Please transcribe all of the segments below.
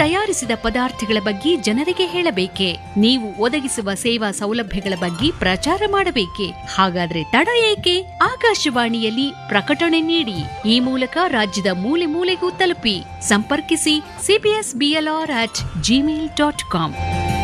ತಯಾರಿಸಿದ ಪದಾರ್ಥಗಳ ಬಗ್ಗೆ ಜನರಿಗೆ ಹೇಳಬೇಕೆ ನೀವು ಒದಗಿಸುವ ಸೇವಾ ಸೌಲಭ್ಯಗಳ ಬಗ್ಗೆ ಪ್ರಚಾರ ಮಾಡಬೇಕೆ ಹಾಗಾದ್ರೆ ತಡ ಏಕೆ ಆಕಾಶವಾಣಿಯಲ್ಲಿ ಪ್ರಕಟಣೆ ನೀಡಿ ಈ ಮೂಲಕ ರಾಜ್ಯದ ಮೂಲೆ ಮೂಲೆಗೂ ತಲುಪಿ ಸಂಪರ್ಕಿಸಿ CBS BLR at Gmail dot com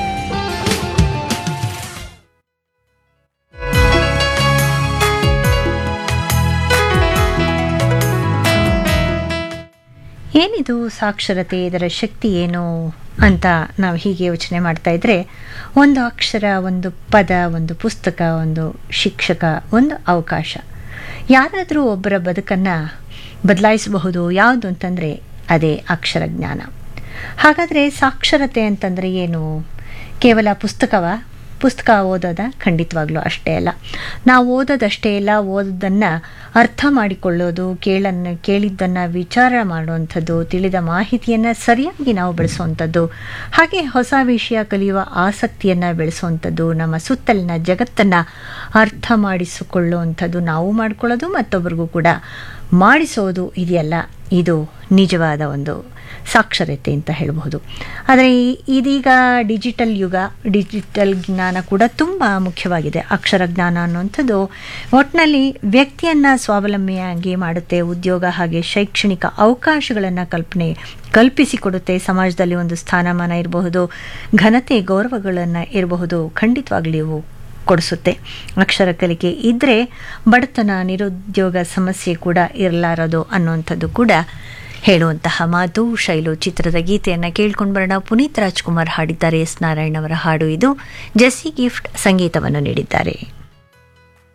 ಏನಿದು ಸಾಕ್ಷರತೆ ಇದರ ಶಕ್ತಿ ಏನು ಅಂತ ನಾವು ಹೀಗೆ ಯೋಚನೆ ಮಾಡ್ತಾ ಇದ್ರೆ ಒಂದು ಅಕ್ಷರ ಒಂದು ಪದ ಒಂದು ಪುಸ್ತಕ ಒಂದು ಶಿಕ್ಷಕ ಒಂದು ಅವಕಾಶ ಯಾರಾದರೂ ಒಬ್ಬರ ಬದುಕನ್ನು ಬದಲಾಯಿಸಬಹುದು ಯಾವುದು ಅಂತಂದರೆ ಅದೇ ಅಕ್ಷರ ಜ್ಞಾನ ಹಾಗಾದರೆ ಸಾಕ್ಷರತೆ ಅಂತಂದರೆ ಏನು ಕೇವಲ ಪುಸ್ತಕವ ಪುಸ್ತಕ ಓದೋದ ಖಂಡಿತವಾಗ್ಲೂ ಅಷ್ಟೇ ಅಲ್ಲ ನಾವು ಓದೋದಷ್ಟೇ ಇಲ್ಲ ಓದೋದನ್ನು ಅರ್ಥ ಮಾಡಿಕೊಳ್ಳೋದು ಕೇಳನ್ನು ಕೇಳಿದ್ದನ್ನು ವಿಚಾರ ಮಾಡುವಂಥದ್ದು ತಿಳಿದ ಮಾಹಿತಿಯನ್ನು ಸರಿಯಾಗಿ ನಾವು ಬೆಳೆಸುವಂಥದ್ದು ಹಾಗೆ ಹೊಸ ವಿಷಯ ಕಲಿಯುವ ಆಸಕ್ತಿಯನ್ನು ಬೆಳೆಸುವಂಥದ್ದು ನಮ್ಮ ಸುತ್ತಲಿನ ಜಗತ್ತನ್ನು ಅರ್ಥ ಮಾಡಿಸಿಕೊಳ್ಳುವಂಥದ್ದು ನಾವು ಮಾಡ್ಕೊಳ್ಳೋದು ಮತ್ತೊಬ್ಬರಿಗೂ ಕೂಡ ಮಾಡಿಸೋದು ಇದೆಯಲ್ಲ ಇದು ನಿಜವಾದ ಒಂದು ಸಾಕ್ಷರತೆ ಅಂತ ಹೇಳಬಹುದು ಆದರೆ ಈ- ಇದೀಗ ಡಿಜಿಟಲ್ ಯುಗ ಡಿಜಿಟಲ್ ಜ್ಞಾನ ಕೂಡ ತುಂಬ ಮುಖ್ಯವಾಗಿದೆ ಅಕ್ಷರ ಜ್ಞಾನ ಅನ್ನುವಂಥದ್ದು ಒಟ್ಟಿನಲ್ಲಿ ವ್ಯಕ್ತಿಯನ್ನು ಸ್ವಾವಲಂಬಿಯಾಗಿ ಮಾಡುತ್ತೆ ಉದ್ಯೋಗ ಹಾಗೆ ಶೈಕ್ಷಣಿಕ ಅವಕಾಶಗಳನ್ನು ಕಲ್ಪನೆ ಕಲ್ಪಿಸಿಕೊಡುತ್ತೆ ಸಮಾಜದಲ್ಲಿ ಒಂದು ಸ್ಥಾನಮಾನ ಇರಬಹುದು ಘನತೆ ಗೌರವಗಳನ್ನು ಇರಬಹುದು ಖಂಡಿತವಾಗ್ಲೂ ಇವು ಕೊಡಿಸುತ್ತೆ ಅಕ್ಷರ ಕಲಿಕೆ ಇದ್ದರೆ ಬಡತನ ನಿರುದ್ಯೋಗ ಸಮಸ್ಯೆ ಕೂಡ ಇರಲಾರದು ಅನ್ನುವಂಥದ್ದು ಕೂಡ ಹೇಳುವಂತಹ ಮಾತು ಶೈಲು ಚಿತ್ರದ ಗೀತೆಯನ್ನು ಕೇಳ್ಕೊಂಡು ಬರೋಣ ಪುನೀತ್ ರಾಜ್ಕುಮಾರ್ ಹಾಡಿದ್ದಾರೆ ಎಸ್ ನಾರಾಯಣ್ ಅವರ ಹಾಡು ಇದು ಜೆಸ್ಸಿ ಗಿಫ್ಟ್ ಸಂಗೀತವನ್ನು ನೀಡಿದ್ದಾರೆ